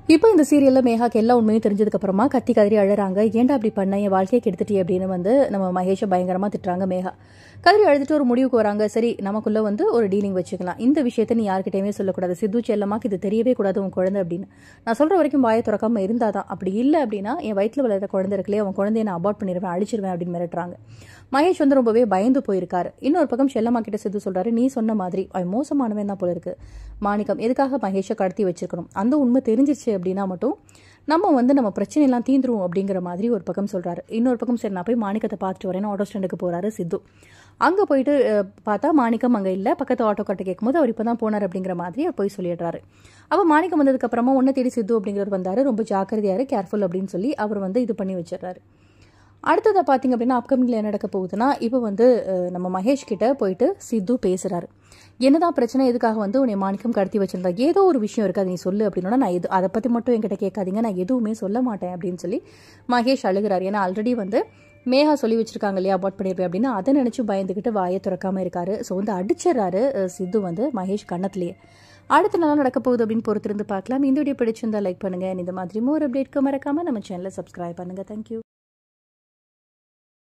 இப்போ இந்த சீரியல்ல மேகாக்கு எல்லா உண்மையும் தெரிஞ்சதுக்கு அப்புறமா கத்தி கதறி அழறாங்க ஏன்டா அப்படி பண்ண என் வாழ்க்கையை கெடுத்துட்டி அப்படின்னு வந்து நம்ம மகேஷை பயங்கரமா திட்டுறாங்க மேகா கதறி அழுதுட்டு ஒரு முடிவுக்கு வராங்க சரி நமக்குள்ள வந்து ஒரு டீலிங் வச்சுக்கலாம் இந்த விஷயத்தை நீ யார்கிட்டயுமே சொல்லக்கூடாது சித்து செல்லமாக்கு இது தெரியவே கூடாது உன் குழந்தை அப்படின்னு நான் சொல்ற வரைக்கும் வாயை திறக்காம இருந்தாதான் அப்படி இல்லை அப்படின்னா என் வயிற்றுல வளர்ற குழந்தை இருக்குல்லையே அவன் குழந்தைய நான் அபார்ட் பண்ணிடுவேன் அழிச்சிருவேன் அப்படின்னு மிரட்டுறாங்க மகேஷ் வந்து ரொம்பவே பயந்து போயிருக்காரு இன்னொரு பக்கம் செல்லம்மா கிட்ட சித்து சொல்றாரு நீ சொன்ன மாதிரி அவன் மோசமானவன் தான் போல இருக்கு மாணிக்கம் எதுக்காக மகேஷை கடத்தி வச்சிருக்கணும் அந்த உண்மை தெரிஞ்சிருச்சு அப்படின்னா மட்டும் நம்ம வந்து நம்ம பிரச்சனையெல்லாம் தீந்துருவோம் அப்படிங்கிற மாதிரி ஒரு பக்கம் சொல்றாரு இன்னொரு பக்கம் சரி நான் போய் மாணிக்கத்தை பார்த்துட்டு வரேன்னு ஆட்டோ ஸ்டாண்டுக்கு போறாரு சித்து அங்கே போயிட்டு அஹ், பார்த்தா மாணிக்கம் அங்கே இல்லை பக்கத்து ஆட்டோ கட்ட கேட்கும்போது அவர் இப்போ தான் போனார் அப்படிங்கிற மாதிரி அவர் போய் சொல்லிடுறாரு அப்போ மாணிக்கம் வந்ததுக்கு அப்புறமா ஒன்றை தேடி சித்து அப்படிங்கிறவர் வந்தாரு ரொம்ப ஜாக்கிரதையாரு கேர்ஃபுல் அப்படின்னு சொல்லி அவர் வந்து இது பண்ணி வச்சிடுறாரு அடுத்ததை பார்த்தீங்க அப்படின்னா அப்கமிங்கில் என்ன நடக்க போகுதுன்னா இப்போ வந்து அஹ், நம்ம மகேஷ் கிட்ட போயிட்டு சித்து பேசுறாரு என்னதான் பிரச்சனை எதுக்காக வந்து உன்னை மாணிக்கம் கடத்தி வச்சிருந்தா ஏதோ ஒரு விஷயம் இருக்கு அதை நீ சொல்லு அப்படின்னா நான் எது அதை பற்றி மட்டும் என்கிட்ட கேட்காதீங்க நான் எதுவுமே சொல்ல மாட்டேன் அப்படின்னு சொல்லி மகேஷ் அழுகிறார் ஏன்னா ஆல்ரெடி வந்து மேகா சொல்லி வச்சிருக்காங்க இல்லையா அபார்ட் பண்ணியிருப்பேன் அப்படின்னு அதை நினச்சி பயந்துக்கிட்டு வாயை திறக்காம இருக்காரு ஸோ வந்து அடிச்சிடறாரு அஹ், சித்து வந்து மகேஷ் கண்ணத்துலேயே அடுத்து நல்லா நடக்க போகுது அப்படின்னு பொறுத்திருந்து பார்க்கலாம் இந்த வீடியோ பிடிச்சிருந்தா லைக் பண்ணுங்க இந்த மாதிரி மோர் அப்டேட்க்கு மறக்காம நம்ம சேனலை சப்ஸ்கிரைப் பண்ணுங்க தேங்க்யூ